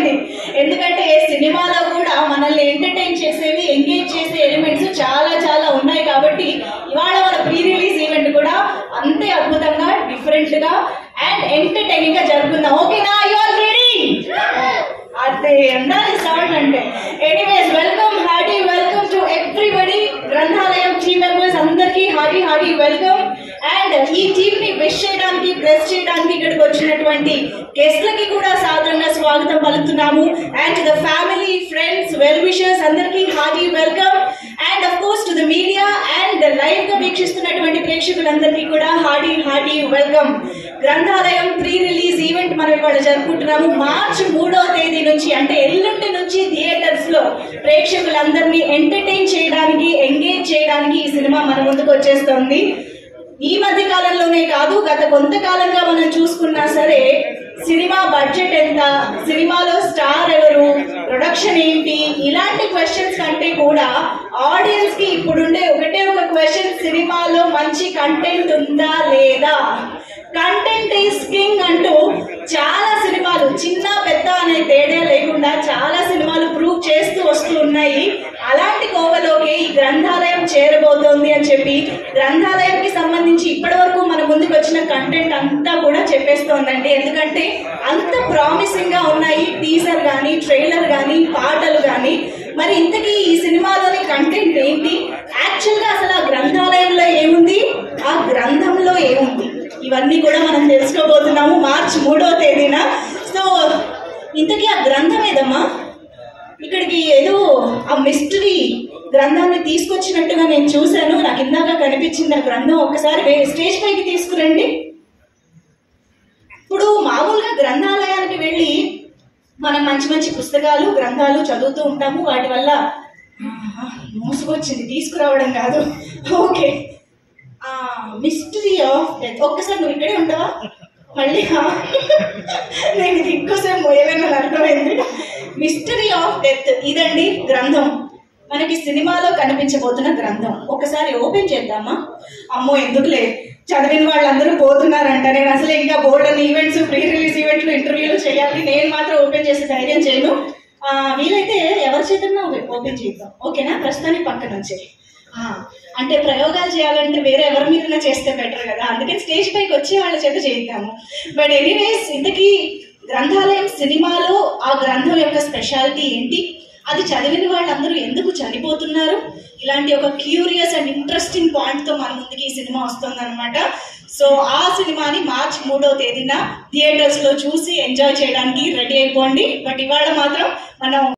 అని ఎందుకంటే సినిమాలో కూడా మనల్ని ఎంటర్టైన్ చేసేవి ఎంగేజ్ చేసే ఎలిమెంట్స్ చాలా చాలా ఉన్నాయి కాబట్టి ఇవాళ మన ప్రీ రిలీజ్ ఈవెంట్ కూడా అంతే అద్భుతంగా డిఫరెంట్ గా అండ్ ఎంటర్టైనింగ్ గా జరుపుకుందాం ఓకేనా యు ఆర్ రెడీ అదే ఉండాలి సౌండ్ అంటే anyways welcome hearty welcome to everybody Granthalayam team members అందరికీ హార్టీ హార్టీ వెల్కమ్ అండ్ ఈ టీమ్ ని విష్ చేయడానికి బ్లెస్ చేయడానికి ఇక్కడికి వచ్చినటువంటి గెస్ట్లకి కూడా సాధారణంగా స్వాగతం పలుకుతున్నాము and the family friends well wishers అందరికీ hearty welcome and of course to the media and live గా వీక్షిస్తున్నటువంటి ప్రేక్షకులందరికీ కూడా hearty hearty welcome Granthalayam pre release event మనం ఇవాళ జరుపుకుంటున్నాము మార్చి మూడో తేదీ నుంచి అంటే ఎల్లుండి నుంచి థియేటర్స్ లో ప్రేక్షకులందరినీ ఎంటర్టైన్ చేయడానికి ఎంగేజ్ చేయడానికి ఈ సినిమా మన ముందుకు వచ్చేస్తోంది ఈ మధ్య కాలంలోనే కాదు గత కొంతకాలంగా మనం చూసుకున్నా సరే సినిమా బడ్జెట్ ఎంత సినిమాలో స్టార్ ఎవరు ప్రొడక్షన్ ఏంటి ఇలాంటి క్వశ్చన్స్ కంటే కూడా ఆడియన్స్ కి ఇప్పుడుండే ఒకటే ఒక క్వశ్చన్ సినిమాలో మంచి కంటెంట్ ఉందా లేదా కంటెంట్ ఈస్ కింగ్ అంటూ చాలా సినిమాలు చిన్న పెద్ద అనే తేడా లేకుండా చాలా సినిమాలు ప్రూవ్ చేస్తూ వస్తూ ఉన్నాయి అలాంటి కోవలోకి ఈ గ్రంథాలయం చేరబోతోంది అని చెప్పి గ్రంథాలయంకి సంబంధించి ఇప్పటి వరకు మన ముందుకు వచ్చిన కంటెంట్ అంతా కూడా చెప్పేస్తోందండి ఎందుకంటే అంత ప్రామిసింగ్ గా ఉన్నాయి టీజర్ కానీ ట్రైలర్ కానీ పాటలు కానీ మరి ఇంతకీ ఈ సినిమాలోని కంటెంట్ ఏంటి యాక్చువల్ గా అసలు ఆ గ్రంథాలయంలో ఏముంది ఆ గ్రంథంలో ఏముంది ఇవన్నీ కూడా మనం తెలుసుకోబోతున్నాము మార్చ్ మూడో తేదీన సో ఇంతకీ ఆ గ్రంథం ఏదమ్మా ఇక్కడికి ఏదో ఆ మిస్టరీ గ్రంథాన్ని తీసుకొచ్చినట్టుగా నేను చూశాను నాకు ఇందాక కనిపించింది ఆ గ్రంథం ఒక్కసారి వే- స్టేజ్ పైకి తీసుకురండి ఇప్పుడు మామూలుగా గ్రంథాలయానికి వెళ్ళి మనం మంచి మంచి పుస్తకాలు గ్రంథాలు చదువుతూ ఉంటాము వాటి వల్ల ఆహా, మోసుకొచ్చింది తీసుకురావడం కాదు ఓకే మిస్టరీ ఆఫ్ డెత్ ఒక్కసారి నువ్వు ఇక్కడే ఉంటావా మళ్ళీ ఆ, నేను ఇది ఎక్కువసేపు మోయలేనని అర్థమైంది మిస్టరీ ఆఫ్ డెత్ ఇదండి గ్రంథం మనకి సినిమాలో కనిపించబోతున్న గ్రంథం ఒకసారి ఓపెన్ చేద్దామా అమ్మో ఎందుకులే చదివిన వాళ్ళందరూ పోతున్నారంట నేను అసలు ఇంకా బోర్డు అని ఈవెంట్స్ ప్రీ రిలీజ్ ఈవెంట్లు ఇంటర్వ్యూలు చేయాలి నేను మాత్రం ఓపెన్ చేసే ధైర్యం చేయను ఆ, వీలైతే ఎవరి చేతన్నా ఓపెన్ చేద్దాం ఓకేనా ప్రస్తుతానికి పక్కన వచ్చే ఆ, అంటే ప్రయోగాలు చేయాలంటే వేరే ఎవరి మీద చేస్తే బెటర్ కదా అందుకని స్టేజ్ పైకి వచ్చి వాళ్ళ చేత చేద్దాము బట్ ఎనీవేస్ ఇంతకీ గ్రంథాలయం సినిమాలో ఆ గ్రంథం యొక్క స్పెషాలిటీ ఏంటి అది చదివిన వాళ్ళందరూ ఎందుకు చనిపోతున్నారు ఇలాంటి ఒక క్యూరియస్ అండ్ ఇంట్రెస్టింగ్ పాయింట్ తో మన ముందుకి ఈ సినిమా వస్తుంది అనమాట సో ఆ సినిమాని మార్చ్ మూడో తేదీన థియేటర్స్ లో చూసి ఎంజాయ్ చేయడానికి రెడీ అయిపోండి బట్ ఇవాళ మాత్రం మనం